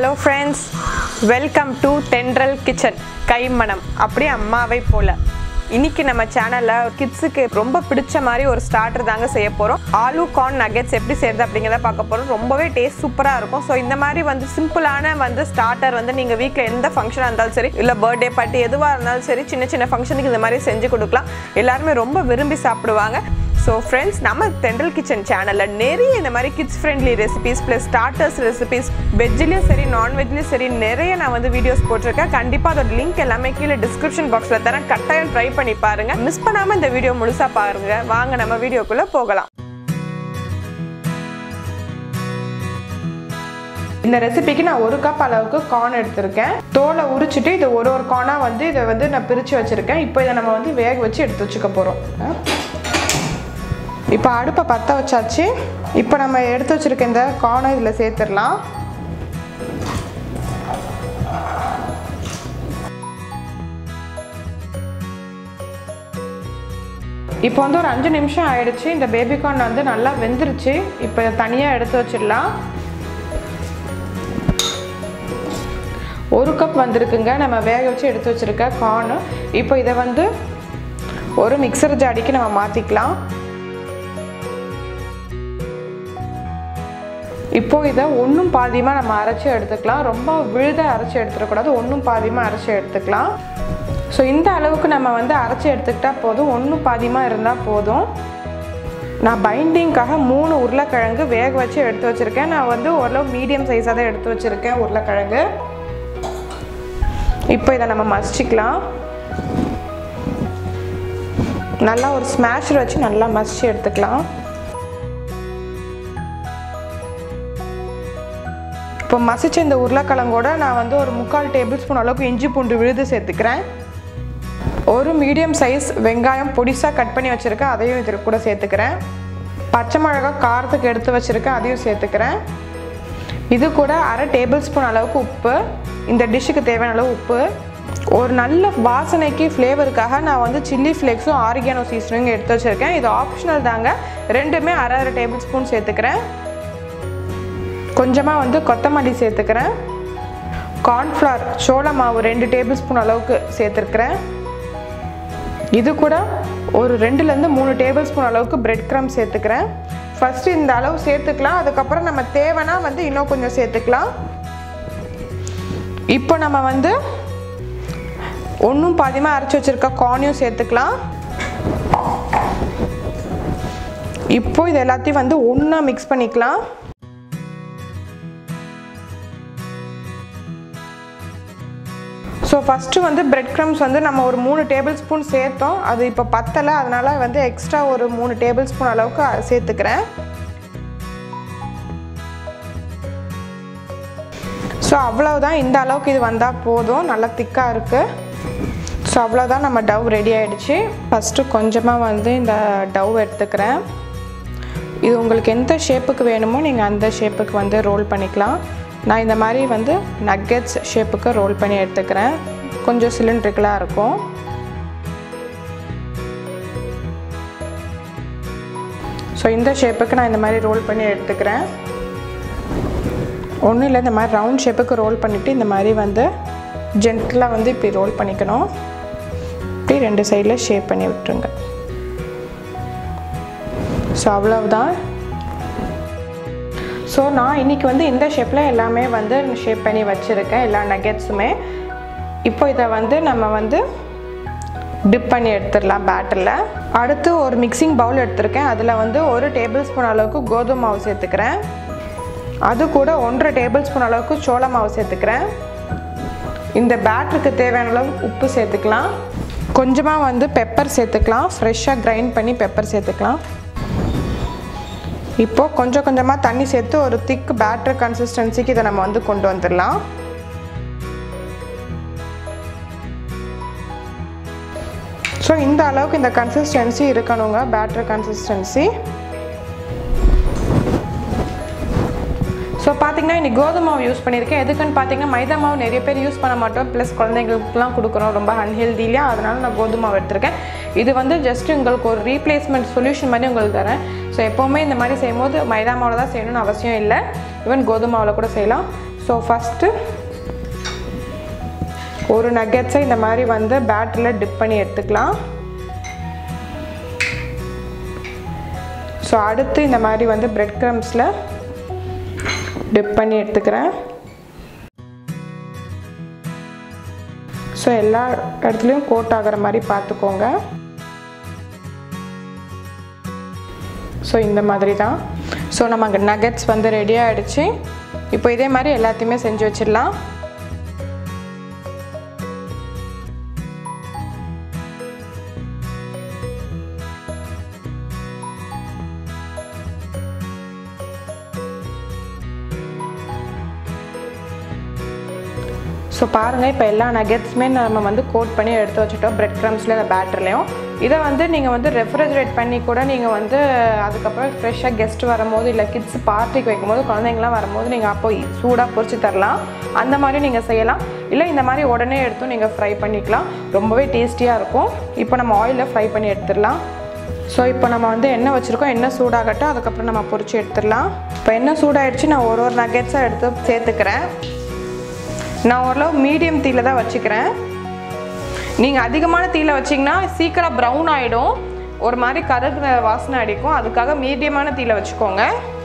hello friends welcome to Thendral kitchen கைமணம் அப்படியே அம்மாவை போல இன்னைக்கு நம்ம சேனலில் கிட்ஸுக்கு ரொம்ப பிடிச்ச மாதிரி ஒரு ஸ்டார்டர் தாங்க செய்ய போகிறோம் ஆலு கார்ன் நகெட்ஸ் எப்படி செய்யறது அப்படிங்கிறத பார்க்க போகிறோம் ரொம்பவே டேஸ்ட் சூப்பராக இருக்கும் ஸோ இந்த மாதிரி வந்து சிம்பிளான வந்து ஸ்டார்டர் வந்து நீங்கள் வீட்டில் எந்த ஃபங்க்ஷனாக இருந்தாலும் சரி இல்லை பர்த்டே பார்ட்டி எதுவாக இருந்தாலும் சரி சின்ன சின்ன ஃபங்க்ஷனுக்கு இந்த மாதிரி செஞ்சு கொடுக்கலாம் எல்லாருமே ரொம்ப விரும்பி சாப்பிடுவாங்க ஸோ ஃப்ரெண்ட்ஸ் நம்ம தென்றல் கிச்சன் சேனலில் நிறைய இந்த மாதிரி kids friendly recipes plus starters recipes வெஜ்லேயும் சரி நான்வெஜ்லேயும் சரி நிறைய நான் வந்து வீடியோஸ் போட்டிருக்கேன் கண்டிப்பாக அதோட லிங்க் எல்லாமே கீழே டிஸ்கிரிப்ஷன் பாக்ஸில் தரேன் கட்டாயம் ட்ரை பண்ணி பாருங்கள் மிஸ் பண்ணாமல் இந்த வீடியோ முழுசாக பாருங்கள் வாங்க நம்ம வீடியோக்குள்ளே போகலாம் இந்த ரெசிபிக்கு நான் ஒரு கப் அளவுக்கு கார்ன் எடுத்திருக்கேன் தோலை உரிச்சிட்டு இது ஒரு ஒரு கார்னாக வந்து இதை வந்து நான் பிரித்து வச்சுருக்கேன் இப்போ இதை நம்ம வந்து வேக வச்சு எடுத்து வச்சுக்க போகிறோம் இப்போ அடுப்பை பற்ற வச்சாச்சு இப்போ நம்ம எடுத்து வச்சுருக்க இந்த கார்னை இதில் சேர்த்துடலாம் இப்போ வந்து ஒரு அஞ்சு நிமிஷம் ஆயிடுச்சு இந்த பேபி கார்ன் வந்து நல்லா வெந்துருச்சு இப்போ இதை தனியாக எடுத்து வச்சிடலாம் ஒரு கப் வந்திருக்குங்க நம்ம வேக வச்சு எடுத்து வச்சுருக்க கார்னு இப்போ இதை வந்து ஒரு மிக்சர் ஜாடிக்கு நம்ம மாற்றிக்கலாம் இப்போ இதை ஒன்றும் பாதியமாக நம்ம அரைச்சி எடுத்துக்கலாம் ரொம்ப விழுத அரைச்சி எடுத்துடக்கூடாது ஒன்றும் பாதியமாக அரைச்சி எடுத்துக்கலாம் ஸோ இந்த அளவுக்கு நம்ம வந்து அரைச்சி எடுத்துக்கிட்டால் போதும் ஒன்றும் பாதியமாக இருந்தால் போதும் நான் பைண்டிங்காக மூணு உருளைக்கிழங்கு வேக வச்சு எடுத்து வச்சுருக்கேன் நான் வந்து ஓரளவு மீடியம் சைஸாக தான் எடுத்து வச்சுருக்கேன் உருளைக்கிழங்கு இப்போ இதை நம்ம மசிச்சிக்கலாம் நல்லா ஒரு ஸ்மாஷர் வச்சு நல்லா மசிச்சு எடுத்துக்கலாம் இப்போ மசிச்ச இந்த உருளைக்கிழங்கோட நான் வந்து ஒரு முக்கால் டேபிள் ஸ்பூன் அளவுக்கு இஞ்சி பூண்டு விழுது சேர்த்துக்கிறேன் ஒரு மீடியம் சைஸ் வெங்காயம் பொடிசாக கட் பண்ணி வச்சுருக்கேன் அதையும் இது கூட சேர்த்துக்கிறேன் பச்சை மிளகா காரத்துக்கு எடுத்து வச்சுருக்கேன் அதையும் சேர்த்துக்கிறேன் இது கூட அரை டேபிள் ஸ்பூன் அளவுக்கு உப்பு இந்த டிஷ்ஷுக்கு தேவையான அளவு உப்பு ஒரு நல்ல வாசனைக்கு ஃப்ளேவருக்காக நான் வந்து சில்லி ஃப்ளேக்ஸும் ஆரிகானோ சீசனும் எடுத்து வச்சுருக்கேன் இது ஆப்ஷனல் தாங்க ரெண்டுமே அரை அரை டேபிள் ஸ்பூன் சேர்த்துக்கிறேன் கொஞ்சமாக வந்து கொத்தமல்லி சேர்த்துக்கிறேன் கார்ன்ஃப்ளவர் சோள மாவு ரெண்டு டேபிள் ஸ்பூன் அளவுக்கு சேர்த்துருக்குறேன் இது கூட ஒரு ரெண்டுலேருந்து மூணு டேபிள் ஸ்பூன் அளவுக்கு பிரெட் க்ரம் சேர்த்துக்கிறேன் ஃபஸ்ட்டு இந்த அளவு சேர்த்துக்கலாம் அதுக்கப்புறம் நம்ம தேவைன்னா வந்து இன்னும் கொஞ்சம் சேர்த்துக்கலாம் இப்போ நம்ம வந்து ஒன்றும் பாதியமாக அரைச்சி வச்சுருக்க கார்னையும் சேர்த்துக்கலாம் இப்போ இது எல்லாத்தையும் வந்து ஒன்றா மிக்ஸ் பண்ணிக்கலாம் ஸோ ஃபஸ்ட்டு வந்து பிரெட் க்ரம்ஸ் வந்து நம்ம ஒரு மூணு டேபிள் ஸ்பூன் சேர்த்தோம் அது இப்போ பத்தலை அதனால் வந்து எக்ஸ்ட்ரா ஒரு மூணு டேபிள் ஸ்பூன் அளவுக்கு சேர்த்துக்கிறேன் ஸோ அவ்வளவுதான் இந்த அளவுக்கு இது வந்தால் போதும் நல்லா திக்காக இருக்குது ஸோ அவ்வளோதான் நம்ம டவ் ரெடி ஆகிடுச்சு ஃபஸ்ட்டு கொஞ்சமாக வந்து இந்த டவ் எடுத்துக்கிறேன் இது உங்களுக்கு எந்த ஷேப்புக்கு வேணுமோ நீங்கள் அந்த ஷேப்புக்கு வந்து ரோல் பண்ணிக்கலாம் நான் இந்த மாதிரி வந்து நக்கெட்ஸ் ஷேப்புக்கு ரோல் பண்ணி எடுத்துக்கிறேன் கொஞ்சம் சிலிண்ட்ரிக்கலாக இருக்கும் ஸோ இந்த ஷேப்புக்கு நான் இந்த மாதிரி ரோல் பண்ணி எடுத்துக்கிறேன் ஒன்றும் இல்லை இந்த மாதிரி ரவுண்ட் ஷேப்புக்கு ரோல் பண்ணிவிட்டு இந்த மாதிரி வந்து ஜென்டலாக வந்து இப்படி ரோல் பண்ணிக்கணும் இப்படி ரெண்டு சைடில் ஷேப் பண்ணி விட்டுருங்க ஸோ அவ்வளவுதான் ஸோ நான் இன்றைக்கி வந்து இந்த ஷேப்பில் எல்லாமே வந்து ஷேப் பண்ணி வச்சுருக்கேன் எல்லா நகெட்ஸுமே இப்போ இதை வந்து நம்ம வந்து டிப் பண்ணி எடுத்துடலாம் பேட்டரில் அடுத்து ஒரு மிக்சிங் பவுல் எடுத்திருக்கேன் அதில் வந்து ஒரு டேபிள் ஸ்பூன் அளவுக்கு கோதுமை மாவு சேர்த்துக்கிறேன் அது கூட ஒன்றரை டேபிள் ஸ்பூன் அளவுக்கு சோள மாவு சேர்த்துக்கிறேன் இந்த பேட்டருக்கு தேவையான அளவு உப்பு சேர்த்துக்கலாம் கொஞ்சமாக வந்து பெப்பர் சேர்த்துக்கலாம் ஃப்ரெஷ்ஷாக கிரைண்ட் பண்ணி பெப்பர் சேர்த்துக்கலாம் இப்போது கொஞ்சம் கொஞ்சமாக தண்ணி சேர்த்து ஒரு திக் பேட்டர் கன்சிஸ்டன்சிக்கு இதை நம்ம வந்து கொண்டு வந்துடலாம் ஸோ இந்த அளவுக்கு இந்த கன்சிஸ்டன்சி இருக்கணுங்க பேட்டர் கன்சிஸ்டன்சி ஸோ பார்த்தீங்கன்னா இன்னைக்கு கோதுமை மாவு யூஸ் பண்ணியிருக்கேன் எதுக்குன்னு பார்த்தீங்கன்னா மைதா மாவு நிறைய பேர் யூஸ் பண்ண மாட்டோம் ப்ளஸ் குழந்தைங்களுக்குலாம் கொடுக்குறோம் ரொம்ப அன்ஹெல்தி இல்லையா அதனால நான் கோதுமை மாவு எடுத்திருக்கேன் இது வந்து ஜஸ்ட் உங்களுக்கு ஒரு ரீப்ளேஸ்மெண்ட் சொல்யூஷன் மாதிரி உங்களுக்கு தரேன் ஸோ எப்போவுமே இந்த மாதிரி செய்யும்போது மைதா மாவில் தான் செய்யணும்னு அவசியம் இல்லை ஈவன் கோதுமை மாவில் கூட செய்யலாம் ஸோ ஃபஸ்ட்டு ஒரு நக்கெட்ஸை இந்த மாதிரி வந்து பேட்டரில் டிப் பண்ணி எடுத்துக்கலாம் ஸோ அடுத்து இந்த மாதிரி வந்து பிரெட் க்ரம்ஸில் டிப் பண்ணி எடுத்துக்கிறேன் ஸோ எல்லா இடத்துலையும் கோட் ஆகிற மாதிரி பார்த்துக்கோங்க ஸோ இந்த மாதிரி தான் ஸோ நம்ம அங்கே நகட்ஸ் வந்து ரெடி ஆகிடுச்சு இப்போ இதே மாதிரி எல்லாத்தையுமே செஞ்சு வச்சிடலாம் ஸோ பாருங்கள் இப்போ எல்லா நகெட்ஸுமே நம்ம வந்து கோட் பண்ணி எடுத்து வச்சுட்டோம் பிரெட் க்ரம்ஸில் இந்த பேட்டர்லையும் இதை வந்து நீங்கள் வந்து ரெஃப்ரிஜரேட் பண்ணி கூட நீங்கள் வந்து அதுக்கப்புறம் ஃப்ரெஷ்ஷாக கெஸ்ட் வரும்போது இல்லை கிட்ஸ் பார்ட்டிக்கு வைக்கும்போது குழந்தைங்களாம் வரும்போது நீங்கள் அப்போ சூடாக பொரிச்சு தரலாம் அந்த மாதிரி நீங்கள் செய்யலாம் இல்லை இந்த மாதிரி உடனே எடுத்தும் நீங்கள் ஃப்ரை பண்ணிக்கலாம் ரொம்பவே டேஸ்டியாக இருக்கும் இப்போ நம்ம ஆயிலில் ஃப்ரை பண்ணி எடுத்துடலாம் ஸோ இப்போ நம்ம வந்து எண்ணெய் வச்சுருக்கோம் எண்ணெய் சூடாகட்டும் அதுக்கப்புறம் நம்ம பொரிச்சு எடுத்துடலாம் இப்போ எண்ணெய் சூடாகிடுச்சு நான் ஒரு ஒரு நகெட்ஸாக எடுத்து சேர்த்துக்கிறேன் நான் ஓரளவு மீடியம் தீயில் தான் வச்சுக்கிறேன் நீங்கள் அதிகமான தீயில் வச்சிங்கன்னா சீக்கிரம் ப்ரௌன் ஆகிடும் ஒரு மாதிரி கருகிற வாசனை அடிக்கும் அதுக்காக மீடியமான தீயில் வச்சுக்கோங்க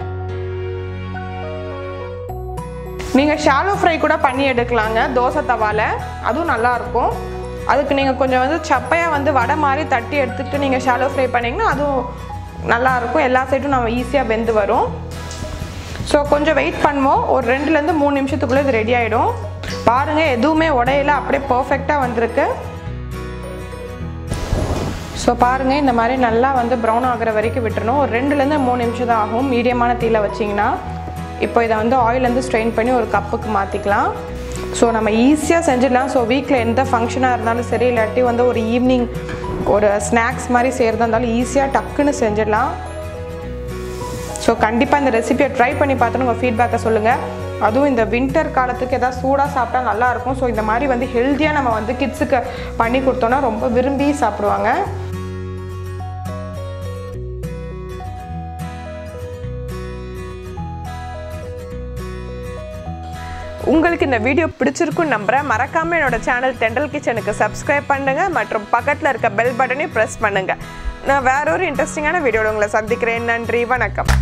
நீங்கள் ஷாலோ ஃப்ரை கூட பண்ணி எடுக்கலாங்க தோசை தவால அதுவும் நல்லாயிருக்கும் அதுக்கு நீங்கள் கொஞ்சம் வந்து சப்பையாக வந்து வடை மாதிரி தட்டி எடுத்துக்கிட்டு நீங்கள் ஷாலோ ஃப்ரை பண்ணிங்கன்னா அதுவும் நல்லாயிருக்கும் எல்லா சைடும் நம்ம ஈஸியாக வெந்து வரும் ஸோ கொஞ்சம் வெயிட் பண்ணுவோம் ஒரு ரெண்டுலேருந்து மூணு நிமிஷத்துக்குள்ளே இது ரெடி ஆகிடும் பாருங்கள் எதுவுமே உடையில அப்படியே பர்ஃபெக்டாக வந்திருக்கு ஸோ பாருங்கள் இந்த மாதிரி நல்லா வந்து ப்ரௌன் ஆகிற வரைக்கும் விட்டுறணும் ஒரு ரெண்டுலேருந்து மூணு நிமிஷம் தான் ஆகும் மீடியமான தீயில வச்சிங்கன்னா இப்போ இதை வந்து ஆயிலேருந்து ஸ்ட்ரெயின் பண்ணி ஒரு கப்புக்கு மாற்றிக்கலாம் ஸோ நம்ம ஈஸியாக செஞ்சிடலாம் ஸோ வீட்டில் எந்த ஃபங்க்ஷனாக இருந்தாலும் சரி இல்லாட்டி வந்து ஒரு ஈவினிங் ஒரு ஸ்நாக்ஸ் மாதிரி செய்கிறதா இருந்தாலும் ஈஸியாக டக்குன்னு செஞ்சிடலாம் ஸோ கண்டிப்பாக இந்த ரெசிபியை ட்ரை பண்ணி பார்த்துட்டு உங்கள் ஃபீட்பேக்கை சொல்லுங்கள் அதுவும் இந்த வின்டர் காலத்துக்கு எதாவது சூடாக சாப்பிட்டா நல்லாயிருக்கும் ஸோ இந்த மாதிரி வந்து ஹெல்த்தியாக நம்ம வந்து கிட்ஸுக்கு பண்ணி கொடுத்தோன்னா ரொம்ப விரும்பி சாப்பிடுவாங்க உங்களுக்கு இந்த வீடியோ பிடிச்சிருக்குன்னு நம்புறேன் மறக்காம என்னோட சேனல் தெண்டல் கிச்சனுக்கு சப்ஸ்கிரைப் பண்ணுங்க மற்றும் பக்கத்தில் இருக்க பெல் பட்டனையும் ப்ரெஸ் பண்ணுங்க நான் வேற ஒரு இன்ட்ரெஸ்டிங்கான வீடியோவில் உங்களை சந்திக்கிறேன் நன்றி வணக்கம்